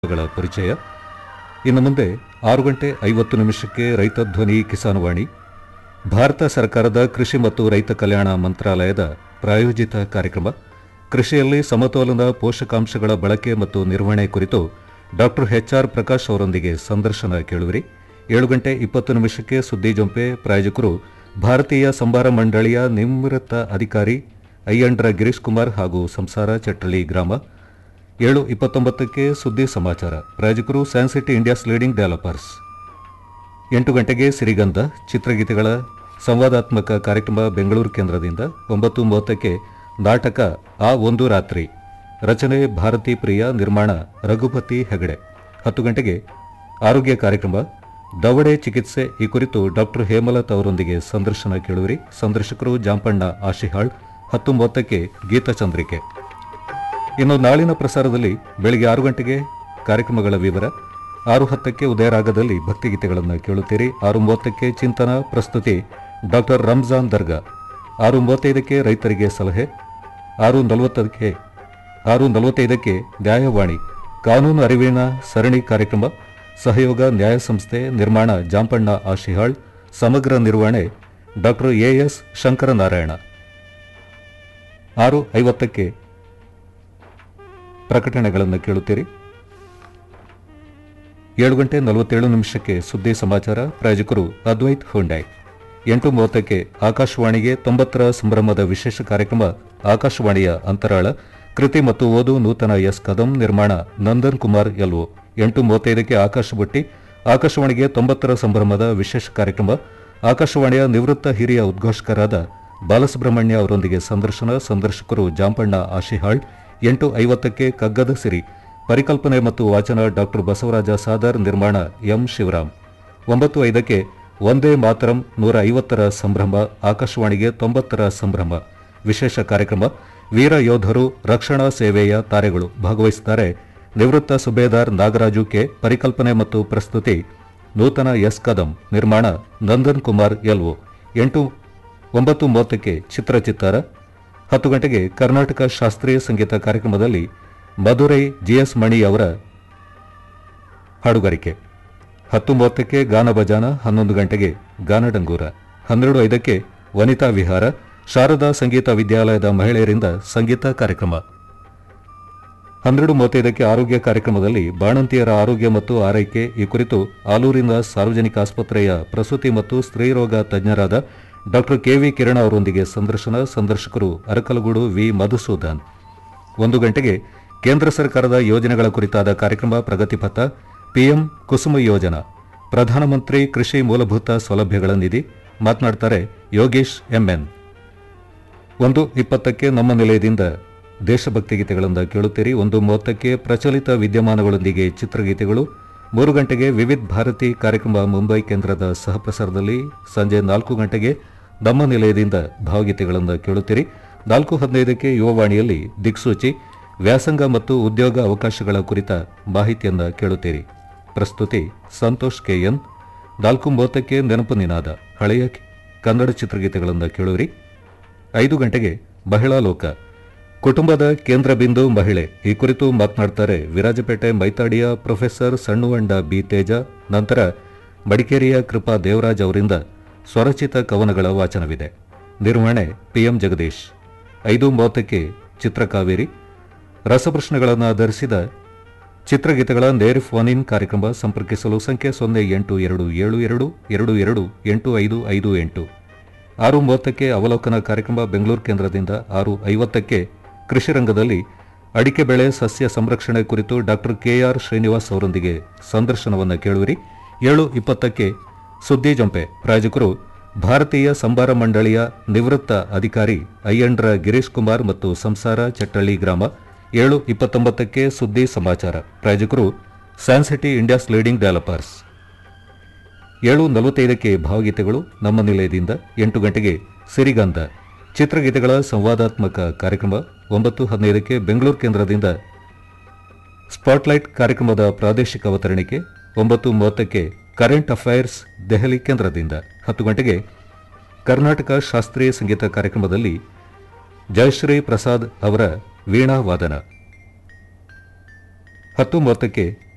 ಗಳ ಪರಿಚಯ ಇನ್ನು ಮುಂದೆ ಆರು ಗಂಟೆ ಐವತ್ತು ನಿಮಿಷಕ್ಕೆ ರೈತ ಧ್ವನಿ ಕಿಸಾನ್ವಾಣಿ ಭಾರತ ಸರ್ಕಾರದ ಕೃಷಿ ಮತ್ತು ರೈತ ಕಲ್ಯಾಣ ಮಂತ್ರಾಲಯದ ಪ್ರಾಯೋಜಿತ ಕಾರ್ಯಕ್ರಮ ಕೃಷಿಯಲ್ಲಿ ಸಮತೋಲನ ಪೋಷಕಾಂಶಗಳ ಬಳಕೆ ಮತ್ತು ನಿರ್ವಹಣೆ ಕುರಿತು ಡಾಕ್ಟರ್ ಎಚ್ಆರ್ ಪ್ರಕಾಶ್ ಅವರೊಂದಿಗೆ ಸಂದರ್ಶನ ಕೇಳುವಿರಿ ಏಳು ಗಂಟೆ ಇಪ್ಪತ್ತು ನಿಮಿಷಕ್ಕೆ ಸುದ್ದಿ ಜೊಂಪೆ ಪ್ರಾಯೋಜಕರು ಭಾರತೀಯ ಸಂಬಾರ ಮಂಡಳಿಯ ನಿವೃತ್ತ ಅಧಿಕಾರಿ ಅಯ್ಯಂಡ್ರ ಗಿರೀಶ್ ಕುಮಾರ್ ಹಾಗೂ ಸಂಸಾರ ಚಟ್ಟಳ್ಳಿ ಗ್ರಾಮ ಏಳು ಇಪ್ಪತ್ತೊಂಬತ್ತಕ್ಕೆ ಸುದ್ದಿ ಸಮಾಚಾರ ಪ್ರಾಯೋಜಕರು ಸ್ಯಾನ್ಸಿಟಿ ಇಂಡಿಯಾಸ್ ಲೀಡಿಂಗ್ ಡೆವಲಪರ್ಸ್ ಎಂಟು ಗಂಟೆಗೆ ಸಿರಿಗಂಧ ಚಿತ್ರಗೀತೆಗಳ ಸಂವಾದಾತ್ಮಕ ಕಾರ್ಯಕ್ರಮ ಬೆಂಗಳೂರು ಕೇಂದ್ರದಿಂದ ಒಂಬತ್ತು ಮೂವತ್ತಕ್ಕೆ ನಾಟಕ ಆ ಒಂದು ರಾತ್ರಿ ರಚನೆ ಭಾರತಿ ಪ್ರಿಯ ನಿರ್ಮಾಣ ರಘುಪತಿ ಹೆಗಡೆ ಹತ್ತು ಗಂಟೆಗೆ ಆರೋಗ್ಯ ಕಾರ್ಯಕ್ರಮ ದವಡೆ ಚಿಕಿತ್ಸೆ ಈ ಕುರಿತು ಡಾಕ್ಟರ್ ಹೇಮಲತ್ ಅವರೊಂದಿಗೆ ಸಂದರ್ಶನ ಕೇಳುವಿರಿ ಸಂದರ್ಶಕರು ಜಾಂಪಣ್ಣ ಆಶಿಹಾಳ್ ಹತ್ತು ಮೂವತ್ತಕ್ಕೆ ಗೀತಚಂದ್ರಿಕೆ ಇನ್ನು ನಾಳಿನ ಪ್ರಸಾರದಲ್ಲಿ ಬೆಳಿಗ್ಗೆ ಆರು ಗಂಟೆಗೆ ಕಾರ್ಯಕ್ರಮಗಳ ವಿವರ ಆರು ಹತ್ತಕ್ಕೆ ಉದಯರಾಗದಲ್ಲಿ ಭಕ್ತಿಗೀತೆಗಳನ್ನು ಕೇಳುತ್ತೀರಿ ಆರು ಮೂವತ್ತಕ್ಕೆ ಚಿಂತನ ಪ್ರಸ್ತುತಿ ಡಾಕ್ಟರ್ ರಂಜಾನ್ ದರ್ಗಾ ಆರು ಮೂವತ್ತೈದಕ್ಕೆ ರೈತರಿಗೆ ಸಲಹೆ ಆರು ನಲವತ್ತಕ್ಕೆ ಆರು ನಲವತ್ತೈದಕ್ಕೆ ನ್ಯಾಯವಾಣಿ ಕಾನೂನು ಅರಿವಿನ ಸರಣಿ ಕಾರ್ಯಕ್ರಮ ಸಹಯೋಗ ನ್ಯಾಯ ಸಂಸ್ಥೆ ನಿರ್ಮಾಣ ಜಾಂಪಣ್ಣ ಆಶಿಹಾಳ್ ಸಮಗ್ರ ನಿರ್ವಹಣೆ ಡಾಕ್ಟರ್ ಎಎಸ್ ಶಂಕರನಾರಾಯಣ ಆರು ಐವತ್ತಕ್ಕೆ ಪ್ರಕಟಣೆಗಳನ್ನು ಕೇಳುತ್ತೀರಿ ಏಳು ಗಂಟೆ ನಲವತ್ತೇಳು ನಿಮಿಷಕ್ಕೆ ಸುದ್ದಿ ಸಮಾಚಾರ ಪ್ರಾಯೋಜಕರು ಅದ್ವೈತ್ ಹುಂಡೈ ಎಂಟು ಮೂವತ್ತಕ್ಕೆ ಆಕಾಶವಾಣಿಗೆ ತೊಂಬತ್ತರ ಸಂಭ್ರಮದ ವಿಶೇಷ ಕಾರ್ಯಕ್ರಮ ಆಕಾಶವಾಣಿಯ ಅಂತರಾಳ ಕೃತಿ ಮತ್ತು ಓದು ನೂತನ ಎಸ್ ಕದಂ ನಿರ್ಮಾಣ ನಂದನ್ ಕುಮಾರ್ ಎಲ್ಒ ಎಂಟು ಮೂವತ್ತೈದಕ್ಕೆ ಆಕಾಶ ಬುಟ್ಟಿ ಆಕಾಶವಾಣಿಗೆ ತೊಂಬತ್ತರ ಸಂಭ್ರಮದ ವಿಶೇಷ ಕಾರ್ಯಕ್ರಮ ಆಕಾಶವಾಣಿಯ ನಿವೃತ್ತ ಹಿರಿಯ ಉದ್ಘೋಷಕರಾದ ಬಾಲಸುಬ್ರಹ್ಮಣ್ಯ ಅವರೊಂದಿಗೆ ಸಂದರ್ಶನ ಸಂದರ್ಶಕರು ಜಾಂಪಣ್ಣ ಆಶಿಹಾಳ್ ಎಂಟು ಐವತ್ತಕ್ಕೆ ಕಗ್ಗದ ಸಿರಿ ಪರಿಕಲ್ಪನೆ ಮತ್ತು ವಾಚನ ಡಾಕ್ಟರ್ ಬಸವರಾಜ ಸಾದರ್ ನಿರ್ಮಾಣ ಎಂ ಶಿವರಾಮ್ ಒಂಬತ್ತು ಐದಕ್ಕೆ ಒಂದೇ ಮಾತರಂ ನೂರ ಐವತ್ತರ ಸಂಭ್ರಮ ಆಕಾಶವಾಣಿಗೆ ತೊಂಬತ್ತರ ಸಂಭ್ರಮ ವಿಶೇಷ ಕಾರ್ಯಕ್ರಮ ವೀರ ಯೋಧರು ರಕ್ಷಣಾ ಸೇವೆಯ ತಾರೆಗಳು ಭಾಗವಹಿಸುತ್ತಾರೆ ನಿವೃತ್ತ ಸುಬೇದಾರ್ ನಾಗರಾಜು ಕೆ ಪರಿಕಲ್ಪನೆ ಮತ್ತು ಪ್ರಸ್ತುತಿ ನೂತನ ಎಸ್ ಕದಂ ನಿರ್ಮಾಣ ನಂದನ್ ಕುಮಾರ್ ಎಲ್ಒ ಎಂಟು ಒಂಬತ್ತು ಮೂವತ್ತಕ್ಕೆ ಚಿತ್ರಚಿತ್ತಾರ ಹತ್ತು ಗಂಟೆಗೆ ಕರ್ನಾಟಕ ಶಾಸ್ತ್ರೀಯ ಸಂಗೀತ ಕಾರ್ಯಕ್ರಮದಲ್ಲಿ ಮಧುರೈ ಜಿಎಸ್ ಮಣಿ ಅವರ ಹಾಡುಗಾರಿಕೆ ಹತ್ತು ಮೂವತ್ತಕ್ಕೆ ಗಾನ ಭಜಾನ ಹನ್ನೊಂದು ಗಂಟೆಗೆ ಗಾನಡಂಗೂರ ಹನ್ನೆರಡು ಐದಕ್ಕೆ ವನಿತಾ ವಿಹಾರ ಶಾರದಾ ಸಂಗೀತ ವಿದ್ಯಾಲಯದ ಮಹಿಳೆಯರಿಂದ ಸಂಗೀತ ಕಾರ್ಯಕ್ರಮ ಹನ್ನೆರಡು ಮೂವತ್ತೈದಕ್ಕೆ ಆರೋಗ್ಯ ಕಾರ್ಯಕ್ರಮದಲ್ಲಿ ಬಾಣಂತಿಯರ ಆರೋಗ್ಯ ಮತ್ತು ಆರೈಕೆ ಈ ಕುರಿತು ಆಲೂರಿನ ಸಾರ್ವಜನಿಕ ಆಸ್ಪತ್ರೆಯ ಪ್ರಸೂತಿ ಮತ್ತು ಸ್ತ್ರೀರೋಗ ತಜ್ಞರಾದ ಡಾಕ್ಟರ್ ಕೆವಿ ಕಿರಣ ಅವರೊಂದಿಗೆ ಸಂದರ್ಶನ ಸಂದರ್ಶಕರು ಅರಕಲಗೂಡು ವಿ ಮಧುಸೂದನ್ ಒಂದು ಗಂಟೆಗೆ ಕೇಂದ್ರ ಸರ್ಕಾರದ ಯೋಜನೆಗಳ ಕುರಿತಾದ ಕಾರ್ಯಕ್ರಮ ಪ್ರಗತಿಪಥ ಪಿಎಂ ಕುಸುಮ ಯೋಜನಾ ಪ್ರಧಾನಮಂತ್ರಿ ಕೃಷಿ ಮೂಲಭೂತ ಸೌಲಭ್ಯಗಳ ನಿಧಿ ಮಾತನಾಡ್ತಾರೆ ಯೋಗೇಶ್ ಎಂಎನ್ ಒಂದು ಇಪ್ಪತ್ತಕ್ಕೆ ನಮ್ಮ ನಿಲಯದಿಂದ ದೇಶಭಕ್ತಿ ಗೀತೆಗಳನ್ನು ಕೇಳುತ್ತೀರಿ ಒಂದು ಮೂವತ್ತಕ್ಕೆ ಪ್ರಚಲಿತ ವಿದ್ಯಮಾನಗಳೊಂದಿಗೆ ಚಿತ್ರಗೀತೆಗಳು ಮೂರು ಗಂಟೆಗೆ ವಿವಿಧ ಭಾರತಿ ಕಾರ್ಯಕ್ರಮ ಮುಂಬೈ ಕೇಂದ್ರದ ಸಹಪ್ರಸಾರದಲ್ಲಿ ಸಂಜೆ ನಾಲ್ಕು ಗಂಟೆಗೆ ನಮ್ಮ ನಿಲಯದಿಂದ ಭಾವಗೀತೆಗಳನ್ನು ಕೇಳುತ್ತೀರಿ ನಾಲ್ಕು ಹದಿನೈದಕ್ಕೆ ಯುವವಾಣಿಯಲ್ಲಿ ದಿಕ್ಸೂಚಿ ವ್ಯಾಸಂಗ ಮತ್ತು ಉದ್ಯೋಗ ಅವಕಾಶಗಳ ಕುರಿತ ಮಾಹಿತಿಯನ್ನು ಕೇಳುತ್ತೀರಿ ಪ್ರಸ್ತುತಿ ಸಂತೋಷ್ ಕೆಎನ್ ನಾಲ್ಕು ಮೂವತ್ತಕ್ಕೆ ನೆನಪು ನಿನಾದ ಹಳೆಯ ಕನ್ನಡ ಚಿತ್ರಗೀತೆಗಳನ್ನು ಕೇಳುವಿರಿ ಐದು ಗಂಟೆಗೆ ಮಹಿಳಾ ಲೋಕ ಕುಟುಂಬದ ಕೇಂದ್ರ ಬಿಂದು ಮಹಿಳೆ ಈ ಕುರಿತು ಮಾತನಾಡ್ತಾರೆ ವಿರಾಜಪೇಟೆ ಮೈತಾಡಿಯ ಪ್ರೊಫೆಸರ್ ಸಣ್ಣುವಂಡ ಬಿ ತೇಜ ನಂತರ ಮಡಿಕೇರಿಯ ಕೃಪಾ ದೇವರಾಜ್ ಅವರಿಂದ ಸ್ವರಚಿತ ಕವನಗಳ ವಾಚನವಿದೆ ನಿರ್ವಹಣೆ ಪಿಎಂ ಜಗದೀಶ್ ಐದು ಮೂವತ್ತಕ್ಕೆ ಚಿತ್ರಕಾವೇರಿ ರಸಪ್ರಶ್ನೆಗಳನ್ನು ಆಧರಿಸಿದ ಚಿತ್ರಗೀತೆಗಳ ನೇರ ಫೋನ್ ಇನ್ ಕಾರ್ಯಕ್ರಮ ಸಂಪರ್ಕಿಸಲು ಸಂಖ್ಯೆ ಸೊನ್ನೆ ಎಂಟು ಎರಡು ಏಳು ಎರಡು ಎರಡು ಎರಡು ಎಂಟು ಐದು ಐದು ಎಂಟು ಆರು ಮೂವತ್ತಕ್ಕೆ ಅವಲೋಕನ ಕಾರ್ಯಕ್ರಮ ಬೆಂಗಳೂರು ಕೇಂದ್ರದಿಂದ ಆರು ಐವತ್ತಕ್ಕೆ ಕೃಷಿ ರಂಗದಲ್ಲಿ ಅಡಿಕೆ ಬೆಳೆ ಸಸ್ಯ ಸಂರಕ್ಷಣೆ ಕುರಿತು ಡಾಕ್ಟರ್ ಕೆಆರ್ ಶ್ರೀನಿವಾಸ್ ಅವರೊಂದಿಗೆ ಸಂದರ್ಶನವನ್ನು ಕೇಳುವಿರಿ ಏಳು ಇಪ್ಪತ್ತಕ್ಕೆ ಸುದ್ದಿ ಜಂಪೆ ಪ್ರಾಯೋಜಕರು ಭಾರತೀಯ ಸಂಬಾರ ಮಂಡಳಿಯ ನಿವೃತ್ತ ಅಧಿಕಾರಿ ಅಯ್ಯಂಡ್ರ ಗಿರೀಶ್ ಕುಮಾರ್ ಮತ್ತು ಸಂಸಾರ ಚಟ್ಟಳ್ಳಿ ಗ್ರಾಮ ಏಳು ಇಪ್ಪತ್ತೊಂಬತ್ತಕ್ಕೆ ಸುದ್ದಿ ಸಮಾಚಾರ ಪ್ರಾಯೋಜಕರು ಸ್ಯಾನ್ಸಿಟಿ ಇಂಡಿಯಾಸ್ ಲೀಡಿಂಗ್ ಡೆವಲಪರ್ಸ್ ಏಳು ನಲವತ್ತೈದಕ್ಕೆ ಭಾವಗೀತೆಗಳು ನಮ್ಮ ನಿಲಯದಿಂದ ಎಂಟು ಗಂಟೆಗೆ ಸಿರಿಗಂಧ ಚಿತ್ರಗೀತೆಗಳ ಸಂವಾದಾತ್ಮಕ ಕಾರ್ಯಕ್ರಮ ಒಂಬತ್ತು ಹದಿನೈದಕ್ಕೆ ಬೆಂಗಳೂರು ಕೇಂದ್ರದಿಂದ ಸ್ಪಾಟ್ಲೈಟ್ ಕಾರ್ಯಕ್ರಮದ ಪ್ರಾದೇಶಿಕ ಅವತರಣಿಕೆ ಒಂಬತ್ತು ಮೂವತ್ತಕ್ಕೆ ಕರೆಂಟ್ ಅಫೈರ್ಸ್ ದೆಹಲಿ ಕೇಂದ್ರದಿಂದ ಹತ್ತು ಗಂಟೆಗೆ ಕರ್ನಾಟಕ ಶಾಸ್ತ್ರೀಯ ಸಂಗೀತ ಕಾರ್ಯಕ್ರಮದಲ್ಲಿ ಜಯಶ್ರೀ ಪ್ರಸಾದ್ ಅವರ ವೀಣಾ ವಾದನ ಹತ್ತು ಮೂವತ್ತಕ್ಕೆ